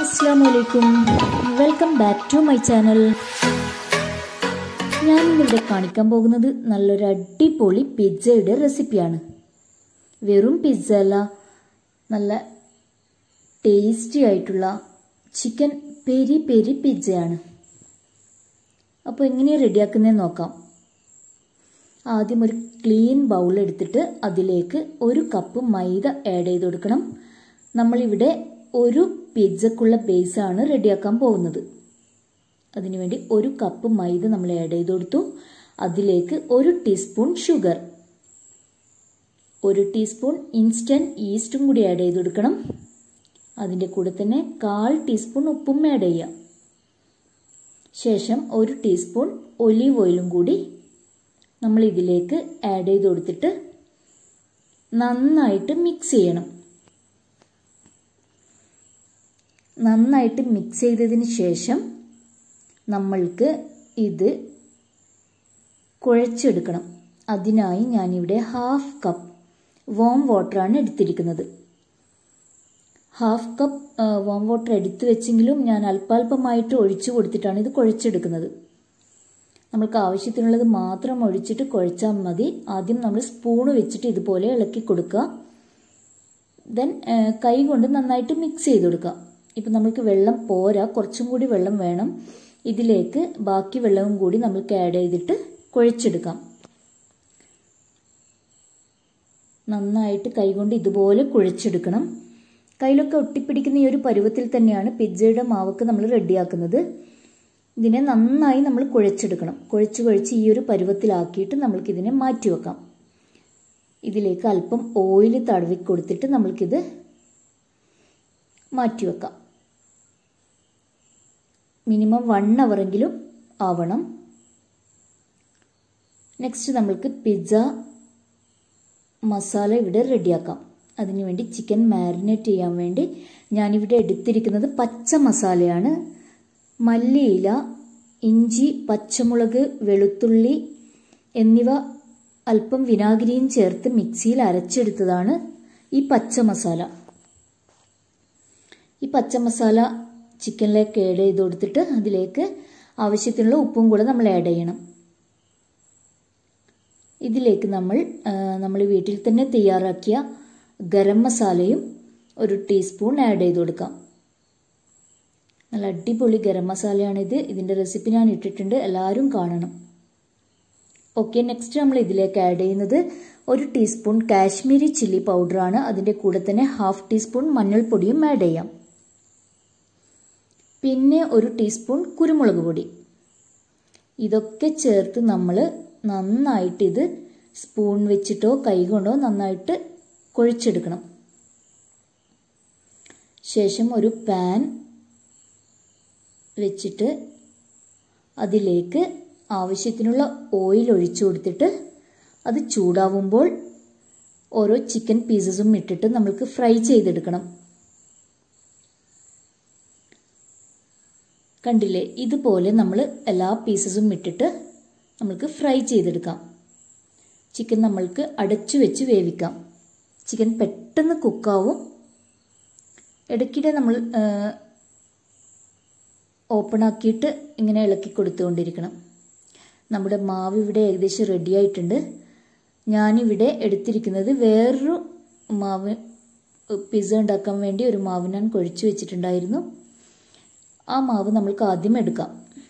അസ്സാമലൈക്കും welcome back to my channel ഞാൻ ഇന്നിവിടെ കാണിക്കാൻ പോകുന്നത് നല്ലൊരു അടിപൊളി പിസ്സയുടെ റെസിപ്പിയാണ് വെറും പിസ്സ അല്ല നല്ല ടേസ്റ്റി ആയിട്ടുള്ള ചിക്കൻ പെരി പെരി പിസ്സയാണ് അപ്പോൾ എങ്ങനെയാണ് റെഡിയാക്കുന്നതെന്ന് നോക്കാം ആദ്യം ഒരു ക്ലീൻ ബൗൾ എടുത്തിട്ട് അതിലേക്ക് ഒരു കപ്പ് മൈദ ആഡ് ചെയ്ത് കൊടുക്കണം നമ്മളിവിടെ ഒരു പിസ്സക്കുള്ള ബേസാണ് റെഡിയാക്കാൻ പോകുന്നത് അതിനുവേണ്ടി ഒരു കപ്പ് മൈദ നമ്മൾ ആഡ് ചെയ്ത് കൊടുത്തു അതിലേക്ക് ഒരു ടീസ്പൂൺ ഷുഗർ ഒരു ടീസ്പൂൺ ഇൻസ്റ്റൻറ്റ് ഈസ്റ്റും കൂടി ആഡ് ചെയ്ത് കൊടുക്കണം അതിൻ്റെ കൂടെ തന്നെ കാൽ ടീസ്പൂൺ ഉപ്പും ആഡ് ചെയ്യാം ശേഷം ഒരു ടീസ്പൂൺ ഒലീവ് ഓയിലും കൂടി നമ്മൾ ഇതിലേക്ക് ആഡ് ചെയ്ത് കൊടുത്തിട്ട് നന്നായിട്ട് മിക്സ് ചെയ്യണം നന്നായിട്ട് മിക്സ് ചെയ്തതിന് ശേഷം നമ്മൾക്ക് ഇത് കുഴച്ചെടുക്കണം അതിനായി ഞാനിവിടെ ഹാഫ് കപ്പ് വോം വാട്ടറാണ് എടുത്തിരിക്കുന്നത് ഹാഫ് കപ്പ് വോം വാട്ടർ എടുത്തു വെച്ചെങ്കിലും ഞാൻ അല്പാൽപമായിട്ട് ഒഴിച്ചു കൊടുത്തിട്ടാണ് ഇത് കുഴച്ചെടുക്കുന്നത് നമ്മൾക്ക് ആവശ്യത്തിനുള്ളത് മാത്രം ഒഴിച്ചിട്ട് കുഴച്ചാൽ മതി ആദ്യം നമ്മൾ സ്പൂണ് വെച്ചിട്ട് ഇതുപോലെ ഇളക്കി കൊടുക്കുക ദെൻ കൈ കൊണ്ട് നന്നായിട്ട് മിക്സ് ചെയ്ത് കൊടുക്കുക ഇപ്പം നമ്മൾക്ക് വെള്ളം പോരാ കുറച്ചും കൂടി വെള്ളം വേണം ഇതിലേക്ക് ബാക്കി വെള്ളവും കൂടി നമ്മൾക്ക് ആഡ് ചെയ്തിട്ട് കുഴച്ചെടുക്കാം നന്നായിട്ട് കൈകൊണ്ട് ഇതുപോലെ കുഴച്ചെടുക്കണം കയ്യിലൊക്കെ ഒട്ടിപ്പിടിക്കുന്ന ഈ ഒരു പരുവത്തിൽ തന്നെയാണ് പിസ്സയുടെ മാവൊക്കെ നമ്മൾ റെഡിയാക്കുന്നത് ഇതിനെ നന്നായി നമ്മൾ കുഴച്ചെടുക്കണം കുഴച്ച് കുഴച്ച് ഈ ഒരു പരുവത്തിലാക്കിയിട്ട് നമ്മൾക്കിതിനെ മാറ്റി വെക്കാം ഇതിലേക്ക് അല്പം ഓയിൽ തടവി കൊടുത്തിട്ട് നമ്മൾക്കിത് മാറ്റി വെക്കാം മിനിമം വൺ അവറെങ്കിലും ആവണം നെക്സ്റ്റ് നമ്മൾക്ക് പിസ്സ മസാല ഇവിടെ റെഡിയാക്കാം അതിനുവേണ്ടി ചിക്കൻ മാരിനേറ്റ് ചെയ്യാൻ വേണ്ടി ഞാനിവിടെ എടുത്തിരിക്കുന്നത് പച്ച മസാലയാണ് മല്ലിയില ഇഞ്ചി പച്ചമുളക് വെളുത്തുള്ളി എന്നിവ അല്പം വിനാഗിരിയും ചേർത്ത് മിക്സിയിൽ അരച്ചെടുത്തതാണ് ഈ പച്ച മസാല ഈ പച്ച മസാല ചിക്കനിലേക്ക് ആഡ് ചെയ്ത് കൊടുത്തിട്ട് അതിലേക്ക് ആവശ്യത്തിനുള്ള ഉപ്പും കൂടെ നമ്മൾ ആഡ് ചെയ്യണം ഇതിലേക്ക് നമ്മൾ നമ്മൾ വീട്ടിൽ തന്നെ തയ്യാറാക്കിയ ഗരം മസാലയും ഒരു ടീസ്പൂൺ ആഡ് ചെയ്ത് കൊടുക്കാം നല്ല അടിപൊളി ഗരം മസാലയാണിത് ഇതിൻ്റെ റെസിപ്പി ഞാൻ ഇട്ടിട്ടുണ്ട് എല്ലാവരും കാണണം ഓക്കെ നെക്സ്റ്റ് നമ്മൾ ഇതിലേക്ക് ആഡ് ചെയ്യുന്നത് ഒരു ടീസ്പൂൺ കാശ്മീരി ചില്ലി പൗഡറാണ് അതിൻ്റെ കൂടെ തന്നെ ഹാഫ് ടീസ്പൂൺ മഞ്ഞൾപ്പൊടിയും ആഡ് ചെയ്യാം പിന്നെ ഒരു ടീസ്പൂൺ കുരുമുളക് പൊടി ഇതൊക്കെ ചേർത്ത് നമ്മൾ നന്നായിട്ട് ഇത് സ്പൂൺ വെച്ചിട്ടോ കൈകൊണ്ടോ നന്നായിട്ട് കുഴച്ചെടുക്കണം ശേഷം ഒരു പാൻ വെച്ചിട്ട് അതിലേക്ക് ആവശ്യത്തിനുള്ള ഓയിൽ ഒഴിച്ചു കൊടുത്തിട്ട് അത് ചൂടാവുമ്പോൾ ഓരോ ചിക്കൻ പീസസും ഇട്ടിട്ട് നമ്മൾക്ക് ഫ്രൈ ചെയ്തെടുക്കണം കണ്ടില്ലേ ഇതുപോലെ നമ്മൾ എല്ലാ പീസസും ഇട്ടിട്ട് നമ്മൾക്ക് ഫ്രൈ ചെയ്തെടുക്കാം ചിക്കൻ നമ്മൾക്ക് അടച്ചു വെച്ച് വേവിക്കാം ചിക്കൻ പെട്ടെന്ന് കുക്കാവും ഇടയ്ക്കിടെ നമ്മൾ ഓപ്പൺ ആക്കിയിട്ട് ഇങ്ങനെ ഇളക്കി കൊടുത്തുകൊണ്ടിരിക്കണം നമ്മുടെ മാവ് ഇവിടെ ഏകദേശം റെഡി ആയിട്ടുണ്ട് ഞാനിവിടെ എടുത്തിരിക്കുന്നത് വേറൊരു മാവ് പിസ്സ ഉണ്ടാക്കാൻ വേണ്ടി ഒരു മാവ് ഞാൻ കുഴച്ച് വെച്ചിട്ടുണ്ടായിരുന്നു ആ മാവ് നമ്മൾക്ക് ആദ്യം എടുക്കാം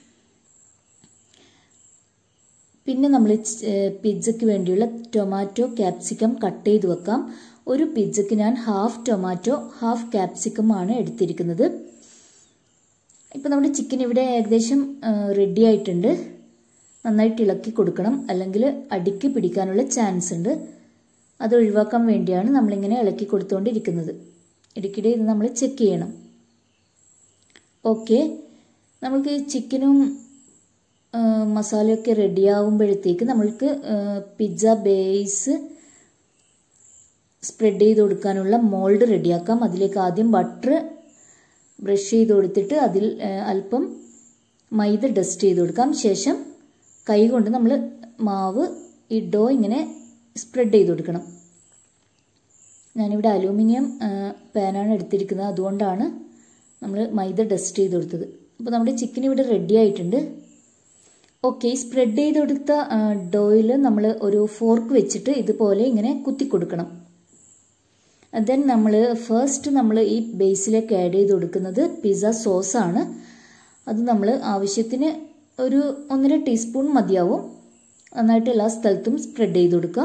പിന്നെ നമ്മൾ പിസ്സയ്ക്ക് വേണ്ടിയുള്ള ടൊമാറ്റോ ക്യാപ്സിക്കം കട്ട് ചെയ്ത് വെക്കാം ഒരു പിസ്സയ്ക്ക് ഞാൻ ഹാഫ് ടൊമാറ്റോ ഹാഫ് ക്യാപ്സിക്കം ആണ് എടുത്തിരിക്കുന്നത് ഇപ്പം നമ്മുടെ ചിക്കൻ ഇവിടെ ഏകദേശം റെഡി ആയിട്ടുണ്ട് നന്നായിട്ട് ഇളക്കി കൊടുക്കണം അല്ലെങ്കിൽ അടിക്ക് പിടിക്കാനുള്ള ചാൻസ് ഉണ്ട് അത് ഒഴിവാക്കാൻ വേണ്ടിയാണ് നമ്മളിങ്ങനെ ഇളക്കി കൊടുത്തുകൊണ്ടിരിക്കുന്നത് ഇടയ്ക്കിടെ ഇത് നമ്മൾ ചെക്ക് ചെയ്യണം ഓക്കെ നമ്മൾക്ക് ചിക്കനും മസാലയൊക്കെ റെഡിയാവുമ്പോഴത്തേക്ക് നമ്മൾക്ക് പിസ്സ ബേസ് സ്പ്രെഡ് ചെയ്ത് കൊടുക്കാനുള്ള മോൾഡ് റെഡിയാക്കാം അതിലേക്ക് ആദ്യം ബട്ടർ ബ്രഷ് ചെയ്ത് കൊടുത്തിട്ട് അതിൽ അല്പം മൈദ ഡസ്റ്റ് ചെയ്ത് കൊടുക്കാം ശേഷം കൈ കൊണ്ട് നമ്മൾ മാവ് ഈ ഡോ ഇങ്ങനെ സ്പ്രെഡ് ചെയ്ത് കൊടുക്കണം ഞാനിവിടെ അലൂമിനിയം പാനാണ് എടുത്തിരിക്കുന്നത് അതുകൊണ്ടാണ് നമ്മൾ മൈദ ഡസ്റ്റ് ചെയ്ത് കൊടുത്തത് അപ്പോൾ നമ്മുടെ ചിക്കൻ ഇവിടെ റെഡി ആയിട്ടുണ്ട് ഓക്കെ സ്പ്രെഡ് ചെയ്ത് കൊടുത്ത ഡോയിൽ നമ്മൾ ഒരു ഫോർക്ക് വെച്ചിട്ട് ഇതുപോലെ ഇങ്ങനെ കുത്തി കൊടുക്കണം ദെൻ നമ്മൾ ഫസ്റ്റ് നമ്മൾ ഈ ബേസിലേക്ക് ആഡ് ചെയ്ത് കൊടുക്കുന്നത് പിസ്സ സോസാണ് അത് നമ്മൾ ആവശ്യത്തിന് ഒരു ഒന്നര ടീസ്പൂൺ മതിയാവും നന്നായിട്ട് എല്ലാ സ്ഥലത്തും സ്പ്രെഡ് ചെയ്ത് കൊടുക്കുക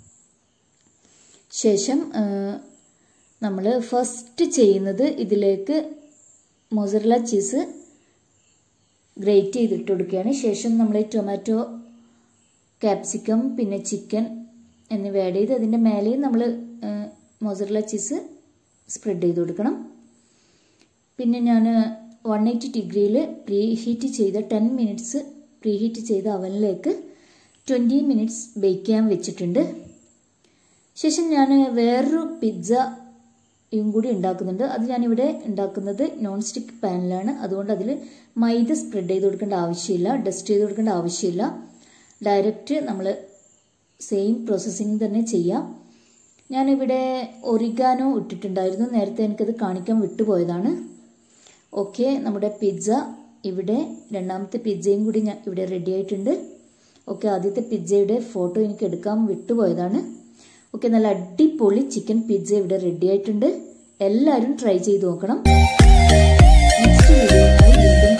ശേഷം നമ്മൾ ഫസ്റ്റ് ചെയ്യുന്നത് ഇതിലേക്ക് മൊസറല ചീസ് ഗ്രേറ്റ് ചെയ്തിട്ട് കൊടുക്കുകയാണ് ശേഷം നമ്മൾ ടൊമാറ്റോ ക്യാപ്സിക്കം പിന്നെ ചിക്കൻ എന്നിവ ആഡ് ചെയ്ത് അതിൻ്റെ മേലെയും നമ്മൾ മൊസറല ചീസ് സ്പ്രെഡ് ചെയ്ത് കൊടുക്കണം പിന്നെ ഞാൻ വൺ എയ്റ്റി ഡിഗ്രിയിൽ പ്രീ ഹീറ്റ് ചെയ്ത ടെൻ മിനിറ്റ്സ് പ്രീ ഹീറ്റ് ചെയ്ത അവനിലേക്ക് ട്വൻറ്റി മിനിറ്റ്സ് ബേക്ക് ചെയ്യാൻ വെച്ചിട്ടുണ്ട് ശേഷം ഞാൻ വേറൊരു പിസ്സയും കൂടി ഉണ്ടാക്കുന്നുണ്ട് അത് ഞാനിവിടെ ഉണ്ടാക്കുന്നത് നോൺ സ്റ്റിക്ക് പാനിലാണ് അതുകൊണ്ട് അതിൽ മൈദ സ്പ്രെഡ് ചെയ്ത് കൊടുക്കേണ്ട ആവശ്യമില്ല ഡസ്റ്റ് ചെയ്ത് കൊടുക്കേണ്ട ആവശ്യമില്ല ഡയറക്റ്റ് നമ്മൾ സെയിം പ്രോസസ്സിങ് തന്നെ ചെയ്യാം ഞാനിവിടെ ഒറിഗാനോ ഇട്ടിട്ടുണ്ടായിരുന്നു നേരത്തെ എനിക്കത് കാണിക്കാൻ വിട്ടുപോയതാണ് ഓക്കെ നമ്മുടെ പിസ്സ ഇവിടെ രണ്ടാമത്തെ പിസ്സയും കൂടി ഞാൻ ഇവിടെ റെഡി ആയിട്ടുണ്ട് ഓക്കെ ആദ്യത്തെ പിസ്സയുടെ ഫോട്ടോ എനിക്ക് എടുക്കാൻ വിട്ടുപോയതാണ് ഓക്കെ നല്ല അടിപൊളി ചിക്കൻ പിസ്സ ഇവിടെ റെഡി ആയിട്ടുണ്ട് എല്ലാവരും ട്രൈ ചെയ്ത് നോക്കണം നെക്സ്റ്റ് വീഡിയോ വീണ്ടും